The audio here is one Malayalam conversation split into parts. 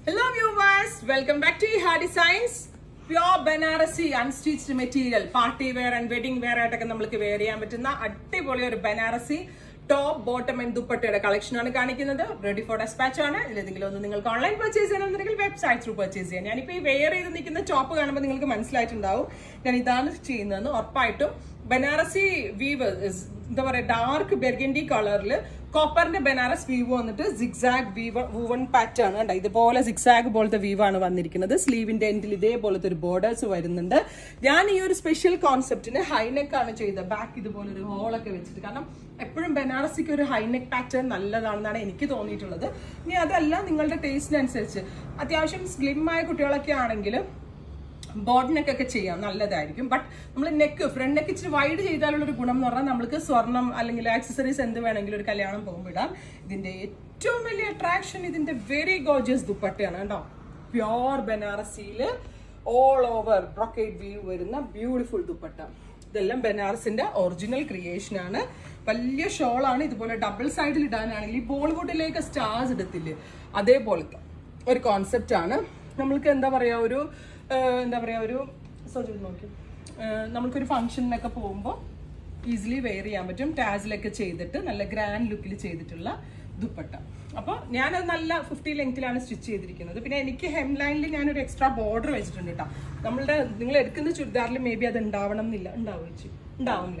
Hello viewers, welcome back to Iha Designs. Pure Banarasi unstitched material party wear and wedding wear ആയിട്ടൊക്കെ നമുക്ക് വെയർ ചെയ്യാൻ പറ്റുന്ന അടിപൊളി ഒരു ബനാറസി ടോപ്പ് ബോട്ടം ആൻഡ് ദുപ്പട്ടയുടെ കളക്ഷൻ ആണ് കാണിക്കുന്നത് റെഡി ഫോർ ഡെസ്പാച്ച് ആണ് ഇതിലെന്തെങ്കിലും ഒന്ന് നിങ്ങൾക്ക് ഓൺലൈൻ പർച്ചേസ് ചെയ്യണമെന്നുണ്ടെങ്കിൽ വെബ്സൈറ്റ് ത്രൂ പർച്ചേസ് ചെയ്യാം ഞാനിപ്പോൾ ഈ വെയർ ചെയ്ത് നിൽക്കുന്ന ടോപ്പ് കാണുമ്പോൾ നിങ്ങൾക്ക് മനസ്സിലായിട്ടുണ്ടാവും ഞാൻ ഇതാണ് ചെയ്യുന്നതെന്ന് ഉറപ്പായിട്ടും ബനാറസി വീവ് എന്താ പറയാ ഡാർക്ക് ബെർഗൻഡി കളറിൽ കോപ്പറിന്റെ ബനാറസ് വീവ് വന്നിട്ട് സിക്സാഗ് വീവ് വൂവൺ പാറ്റേൺ കണ്ട ഇതുപോലെ സിക്സാഗ് പോലത്തെ വീവ് ആണ് വന്നിരിക്കുന്നത് സ്ലീവിന്റെ എൻഡിൽ ഇതേപോലത്തെ ഒരു ബോർഡേഴ്സ് വരുന്നുണ്ട് ഞാൻ ഈ ഒരു സ്പെഷ്യൽ കോൺസെപ്റ്റിന് ഹൈനെക്ക് ആണ് ചെയ്തത് ബാക്ക് ഇതുപോലെ ഒരു ഹോളൊക്കെ വെച്ചിട്ട് കാരണം എപ്പോഴും ബനാറസിക്ക് ഒരു ഹൈനെക്ക് പാറ്റേൺ നല്ലതാണെന്നാണ് എനിക്ക് തോന്നിയിട്ടുള്ളത് ഇനി അതല്ല നിങ്ങളുടെ ടേസ്റ്റിനനുസരിച്ച് അത്യാവശ്യം സ്ലിം ആയ കുട്ടികളൊക്കെ ആണെങ്കിൽ ബോഡ് നെക്ക് ഒക്കെ ചെയ്യാം നല്ലതായിരിക്കും ബട്ട് നമ്മൾ നെക്ക് ഫ്രണ്ട് നെക്ക് ഇച്ചിരി വൈഡ് ചെയ്താലുള്ള ഒരു ഗുണം എന്ന് പറഞ്ഞാൽ നമ്മൾക്ക് സ്വർണം അല്ലെങ്കിൽ ആക്സസറീസ് എന്ത് വേണമെങ്കിലും ഒരു കല്യാണം പോകുമ്പോൾ ഇടാം ഇതിന്റെ ഏറ്റവും വലിയ അട്രാക്ഷൻ ഇതിന്റെ വെരി ഗോർജിയസ് ദുപ്പട്ടയാണ് കേട്ടോ പ്യോർ ബനാറസിയിൽ ഓൾ ഓവർ ബ്രൊക്കേഡ് വ്യൂ വരുന്ന ബ്യൂട്ടിഫുൾ ദുപ്പട്ട ഇതെല്ലാം ബനാറസിന്റെ ഒറിജിനൽ ക്രിയേഷൻ ആണ് വലിയ ഷോളാണ് ഇതുപോലെ ഡബിൾ സൈഡിൽ ഇടാനാണെങ്കിൽ ഈ ബോളിവുഡിലേക്ക് സ്റ്റാർസ് ഇടത്തില്ലേ അതേപോലത്തെ ഒരു കോൺസെപ്റ്റ് ആണ് നമ്മൾക്ക് എന്താ പറയാ ഒരു ഏഹ്, എന്താ പറയാ ഒരു സോറി നോക്കി ഏഹ്, നമ്മൾക്കൊരു ഫംഗ്ഷനിലൊക്കെ പോകുമ്പോൾ ഈസിലി വെയർ ചെയ്യാൻ പറ്റും ടാസിലൊക്കെ ചെയ്തിട്ട് നല്ല ഗ്രാൻഡ് ലുക്കിൽ ചെയ്തിട്ടുള്ള ദുപ്പട്ട അപ്പോൾ ഞാനത് നല്ല ഫിഫ്റ്റി ലെങ്ത്തിലാണ് സ്റ്റിച്ച് ചെയ്തിരിക്കുന്നത് പിന്നെ എനിക്ക് ഹെം ലൈനിൽ ഞാനൊരു എക്സ്ട്രാ ബോർഡർ വെച്ചിട്ടുണ്ട് കേട്ടോ നമ്മളുടെ നിങ്ങൾ എടുക്കുന്ന ചുരിദാറിൽ മേ ബി അത് ഉണ്ടാവണം എന്നില്ല ഉണ്ടാവും ചേച്ചി ഉണ്ടാവില്ല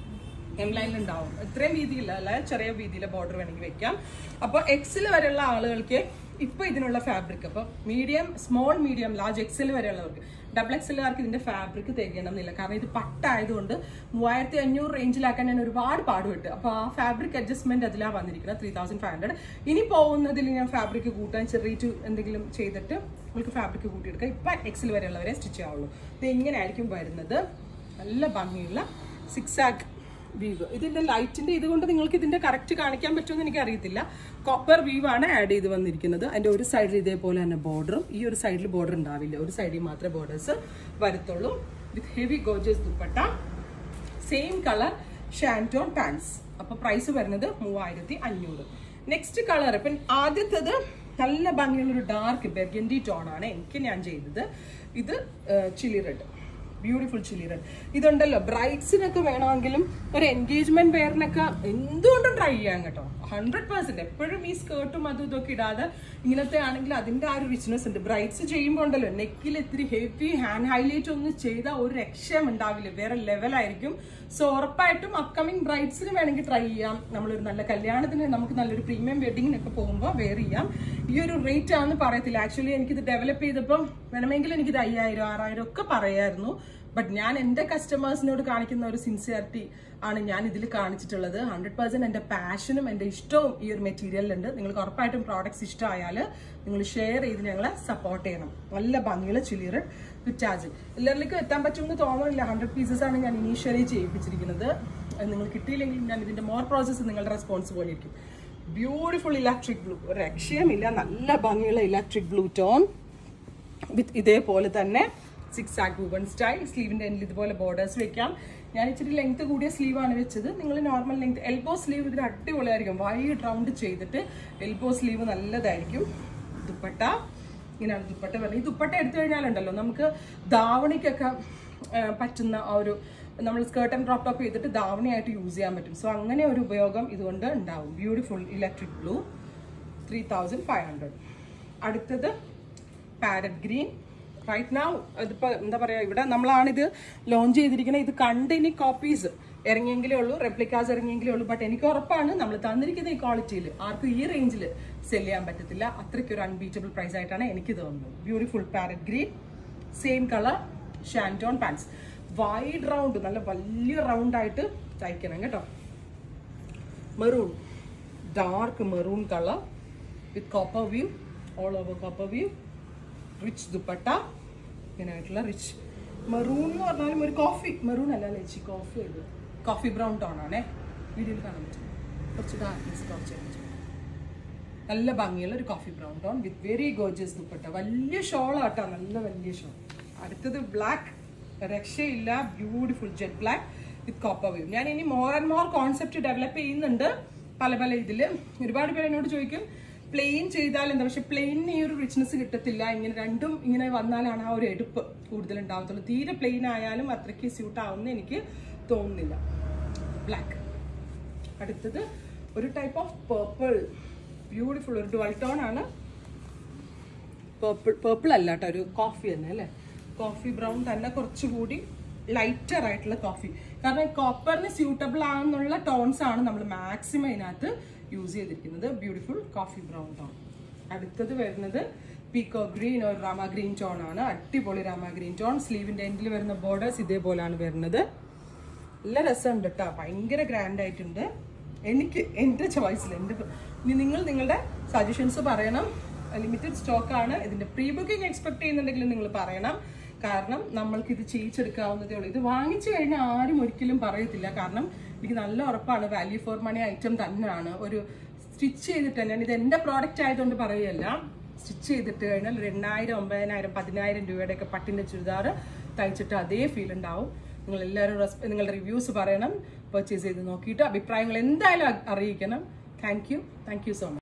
എം ലൈനിൽ ഉണ്ടാവും ഇത്രയും വീതിയില്ല അല്ല ചെറിയ വീതിയിലെ ബോർഡർ വേണമെങ്കിൽ വെക്കാം അപ്പോൾ എക്സിൽ വരെയുള്ള ആളുകൾക്ക് ഇപ്പൊ ഇതിനുള്ള ഫാബ്രിക് അപ്പോൾ മീഡിയം സ്മോൾ മീഡിയം ലാർജ് എക്സിൽ വരെയുള്ളവർക്ക് ഡബിൾ എക്സിലുകാർക്ക് ഇതിന്റെ ഫാബ്രിക് തികയണം എന്നില്ല കാരണം ഇത് പട്ടായതുകൊണ്ട് മൂവായിരത്തി അഞ്ഞൂറ് റേഞ്ചിലാക്കാൻ ഞാൻ ഒരുപാട് പാടുപെട്ട് അപ്പോൾ ആ ഫാബ്രിക് അഡ്ജസ്റ്റ്മെന്റ് അതിലാണ് വന്നിരിക്കുന്നത് ത്രീ തൗസൻഡ് ഫൈവ് ഹൺഡ്രഡ് ഇനി പോകുന്നതിൽ ഞാൻ ഫാബ്രിക് കൂട്ടാൻ ചെറിയ എന്തെങ്കിലും ചെയ്തിട്ട് നമുക്ക് ഫാബ്രിക് കൂട്ടിയെടുക്കാം ഇപ്പൊ എക്സിൽ വരെയുള്ളവരെ സ്റ്റിച്ച് ആവുള്ളൂ ഇത് ഇങ്ങനെയായിരിക്കും വരുന്നത് നല്ല ഭംഗിയുള്ള സിക്സ് ആക്ക് വീവ് ഇതിന്റെ ലൈറ്റിന്റെ ഇതുകൊണ്ട് നിങ്ങൾക്ക് ഇതിന്റെ കറക്റ്റ് കാണിക്കാൻ പറ്റുമെന്ന് എനിക്ക് അറിയത്തില്ല കോപ്പർ വീവ് ആണ് ആഡ് ചെയ്ത് വന്നിരിക്കുന്നത് അതിന്റെ ഒരു സൈഡിൽ ഇതേപോലെ തന്നെ ബോർഡറും ഈ ഒരു സൈഡിൽ ബോർഡർ ഉണ്ടാവില്ല ഒരു സൈഡിൽ മാത്രമേ ബോർഡേഴ്സ് വരത്തുള്ളൂ with heavy gorgeous dupatta same colour shantoon pants അപ്പൊ പ്രൈസ് വരുന്നത് മൂവായിരത്തി അഞ്ഞൂറ് നെക്സ്റ്റ് കളർ ഇപ്പം ആദ്യത്തത് നല്ല ഭംഗിയുള്ള ഒരു ഡാർക്ക് ബെർഗൻഡി ടോൺ ആണ് എനിക്ക് ഞാൻ ചെയ്തത് ഇത് chilli red beautiful chilli red ഇതുണ്ടല്ലോ ബ്രൈഡ്സിനൊക്കെ വേണമെങ്കിലും ഒരു എൻഗേജ്മെന്റ് വെയറിനൊക്കെ എന്തുകൊണ്ടും ട്രൈ ചെയ്യാം കേട്ടോ ഹൺഡ്രഡ് പെർസെന്റ് എപ്പോഴും ഈ സ്കേർട്ടും അതും ഇതൊക്കെ ഇടാതെ ഇങ്ങനത്തെ ആണെങ്കിൽ അതിന്റെ ആ ഒരു റിച്ച്നെസ് ഉണ്ട് ബ്രൈഡ്സ് ചെയ്യുമ്പോൾ ഉണ്ടല്ലോ നെക്കിൽ ഇത്തിരി ഹെവി ഹാൻഡ് ഹൈലൈറ്റ് ഒന്നും ചെയ്താൽ ഒരു രക്ഷയും ഉണ്ടാവില്ല വേറെ ലെവലായിരിക്കും സോ ഉറപ്പായിട്ടും അപ്കമിങ് ബ്രൈഡ്സിന് വേണമെങ്കിൽ ട്രൈ ചെയ്യാം നമ്മളൊരു നല്ല കല്യാണത്തിന് നമുക്ക് നല്ലൊരു പ്രീമിയം വെഡിങ്ങിനൊക്കെ പോകുമ്പോൾ വെയർ ചെയ്യാം ഈ ഒരു റേറ്റ് ആണെന്ന് പറയത്തില്ല ആക്ച്വലി എനിക്കിത് ഡെവലപ്പ് ചെയ്തപ്പം വേണമെങ്കിൽ എനിക്കിത് അയ്യായിരം ആറായിരം ഒക്കെ പറയായിരുന്നു ബട്ട് ഞാൻ എൻ്റെ കസ്റ്റമേഴ്സിനോട് കാണിക്കുന്ന ഒരു സിൻസിയറിറ്റി ആണ് ഞാൻ ഇതിൽ കാണിച്ചിട്ടുള്ളത് ഹൺഡ്രഡ് പെർസെന്റ് എൻ്റെ പാഷനും എൻ്റെ ഇഷ്ടവും ഈ ഒരു മെറ്റീരിയലിലുണ്ട് നിങ്ങൾക്ക് ഉറപ്പായിട്ടും പ്രോഡക്ട്സ് ഇഷ്ടമായാൽ നിങ്ങൾ ഷെയർ ചെയ്ത് ഞങ്ങളെ സപ്പോർട്ട് ചെയ്യണം നല്ല ഭംഗിയുള്ള ചില്ലിറ് വിറ്റാജ് എല്ലാവരിലേക്കും എത്താൻ പറ്റുമെന്ന് തോന്നുന്നില്ല ഹൺഡ്രഡ് പീസസ് ആണ് ഞാൻ ഇനീഷ്യലി ചെയ്യിപ്പിച്ചിരിക്കുന്നത് അത് നിങ്ങൾ കിട്ടിയില്ലെങ്കിൽ ഞാൻ ഇതിൻ്റെ മോർ പ്രോസസ്സ് നിങ്ങളുടെ റെസ്പോൺസ് പോലെ ഇരിക്കും ബ്യൂട്ടിഫുൾ ഇലക്ട്രിക് ബ്ലൂ ഒരു രക്ഷയുമില്ല നല്ല ഭംഗിയുള്ള ഇലക്ട്രിക് ബ്ലൂ ടോൺ വിത്ത് ഇതേപോലെ തന്നെ സിക്സ് ആക്ക് വുവൺ സ്റ്റൈൽ സ്ലീവിന്റെ എൻഡിൽ ഇതുപോലെ ബോർഡേഴ്സ് വെക്കാം ഞാൻ ഇച്ചിരി ലെങ്ത് കൂടിയ സ്ലീവാണ് വെച്ചത് നിങ്ങൾ നോർമൽ ലെങ്ത് എൽബോ സ്ലീവ് ഇതിന് അടിപൊളിയായിരിക്കും വൈഡ് റൗണ്ട് ചെയ്തിട്ട് എൽബോ സ്ലീവ് നല്ലതായിരിക്കും ദുപ്പട്ട ഇങ്ങനെയാണ് ദുപ്പട്ട വരുന്നത് ഈ ദുപ്പട്ട എടുത്തു കഴിഞ്ഞാലുണ്ടല്ലോ നമുക്ക് ധാവണിക്കൊക്കെ ആ, പറ്റുന്ന ആ ഒരു നമ്മൾ സ്കേർട്ട് ആൻഡ് ക്രോപ്പ് ടോപ്പ് ചെയ്തിട്ട് ധാവണിയായിട്ട് യൂസ് ചെയ്യാൻ പറ്റും സോ അങ്ങനെ ഒരു ഉപയോഗം ഇതുകൊണ്ട് ഉണ്ടാവും beautiful electric blue three thousand five hundred അടുത്തത് പാരറ്റ് ഗ്രീൻ റൈറ്റ് നാവ് ഇതിപ്പോൾ എന്താ പറയുക ഇവിടെ നമ്മളാണിത് ലോഞ്ച് ചെയ്തിരിക്കുന്നത് ഇത് കണ്ട് ഇനി കോപ്പീസ് ഇറങ്ങിയെങ്കിലേ ഉള്ളൂ റെപ്ലിക്കാസ് ഇറങ്ങിയെങ്കിലേ ഉള്ളൂ ബട്ട് എനിക്ക് ഉറപ്പാണ് നമ്മൾ തന്നിരിക്കുന്ന ഈ ക്വാളിറ്റിയിൽ ആർക്കും ഈ റേഞ്ചിൽ സെല് ചെയ്യാൻ പറ്റത്തില്ല അത്രയ്ക്ക് ഒരു അൺബീറ്റബിൾ പ്രൈസ് ആയിട്ടാണ് എനിക്ക് തോന്നുന്നത് beautiful parrot green same colour shantoon pants wide round നല്ല വലിയ റൗണ്ട് ആയിട്ട് തയ്ക്കണം കേട്ടോ maroon dark maroon colour with copper weave all over copper weave rich dupatta ഇങ്ങനെയായിട്ടുള്ള റിച്ച് മെറൂൺ എന്ന് പറഞ്ഞാലും ഒരു കോഫി മെറൂൺ അല്ല ചേച്ചി കോഫി ഇത് കോഫി ബ്രൗൺ ടോൺ ആണേ വീഡിയോയിൽ കാണാൻ പറ്റും കുറച്ച് ഡാർക്ക്നെസ് കുറച്ച് പറ്റും നല്ല ഭംഗിയുള്ള ഒരു coffee brown tone with very gorgeous dupatta വലിയ ഷോളാട്ടോ നല്ല വലിയ ഷോൾ അടുത്തത് ബ്ലാക്ക് രക്ഷയില്ല beautiful jet black with copper weave ഞാൻ ഇനി more and more concept develop ചെയ്യുന്നുണ്ട് പല പല ഇതിൽ ഒരുപാട് പേര് എന്നോട് ചോദിക്കും പ്ലെയിൻ ചെയ്താൽ എന്താ പക്ഷെ പ്ലെയിനിന് ഈ ഒരു റിച്ച്നെസ് കിട്ടത്തില്ല ഇങ്ങനെ രണ്ടും ഇങ്ങനെ വന്നാലാണ് ആ ഒരു എടുപ്പ് കൂടുതൽ ഉണ്ടാവത്തുള്ളൂ തീരെ പ്ലെയിൻ ആയാലും അത്രയ്ക്ക് സ്യൂട്ട് ആവുമെന്ന് എനിക്ക് തോന്നുന്നില്ല ബ്ലാക്ക് അടുത്തത് ഒരു ടൈപ്പ് ഓഫ് പേർപ്പിൾ ബ്യൂട്ടിഫുൾ ഒരു ഡുവൽ ടോൺ ആണ് പേർപ്പിൾ പേർപ്പിൾ അല്ല കേട്ടോ ഒരു കോഫി തന്നെ അല്ലേ കോഫി ബ്രൗൺ തന്നെ കുറച്ചുകൂടി ലൈറ്റർ ആയിട്ടുള്ള കോഫി കാരണം ഈ കോപ്പറിന് സ്യൂട്ടബിൾ ആണെന്നുള്ള ടോൺസ് ആണ് നമ്മൾ മാക്സിമം ഇതിനകത്ത് യൂസ് ചെയ്തിരിക്കുന്നത് ബ്യൂട്ടിഫുൾ കോഫി ബ്രൗൺ ടോൺ അടുത്തത് വരുന്നത് പീക്കോ ഗ്രീൻ ഒരു രാമ ഗ്രീൻ ടോൺ ആണ് അടിപൊളി രാമ ഗ്രീൻ ടോൺ സ്ലീവിന്റെ എൻഡിൽ വരുന്ന ബോർഡേഴ്സ് ഇതേപോലെയാണ് വരുന്നത് നല്ല രസമുണ്ട് കേട്ടോ ഭയങ്കര ഗ്രാൻഡ് ആയിട്ടുണ്ട് എനിക്ക് എൻ്റെ ചോയ്സിൽ എൻ്റെ ഇനി നിങ്ങൾ നിങ്ങളുടെ സജഷൻസ് പറയണം ലിമിറ്റഡ് സ്റ്റോക്ക് ആണ് ഇതിന്റെ പ്രീ ബുക്കിംഗ് എക്സ്പെക്ട് ചെയ്യുന്നുണ്ടെങ്കിൽ നിങ്ങൾ പറയണം കാരണം നമ്മൾക്ക് ഇത് ചെയ്യിച്ചെടുക്കാവുന്നതേ ഉള്ളൂ ഇത് വാങ്ങിച്ചു കഴിഞ്ഞാൽ ആരും ഒരിക്കലും പറയത്തില്ല കാരണം എനിക്ക് നല്ല ഉറപ്പാണ് വാല്യൂ ഫോർ മണി ഐറ്റം തന്നെയാണ് ഒരു സ്റ്റിച്ച് ചെയ്തിട്ട് ഞാൻ ഇത് എൻ്റെ പ്രോഡക്റ്റ് ആയതുകൊണ്ട് പറയുകയല്ല സ്റ്റിച്ച് ചെയ്തിട്ട് കഴിഞ്ഞാൽ ഒരു എണ്ണായിരം ഒമ്പതിനായിരം പതിനായിരം രൂപയുടെ ഒക്കെ പട്ടിൻ്റെ ചുരിദാർ തയ്ച്ചിട്ട് അതേ ഫീൽ ഉണ്ടാവും നിങ്ങൾ എല്ലാവരും റെസ്പ് നിങ്ങളുടെ റിവ്യൂസ് പറയണം പർച്ചേസ് ചെയ്ത് നോക്കിയിട്ട് അഭിപ്രായങ്ങൾ എന്തായാലും അറിയിക്കണം thank you thank you so much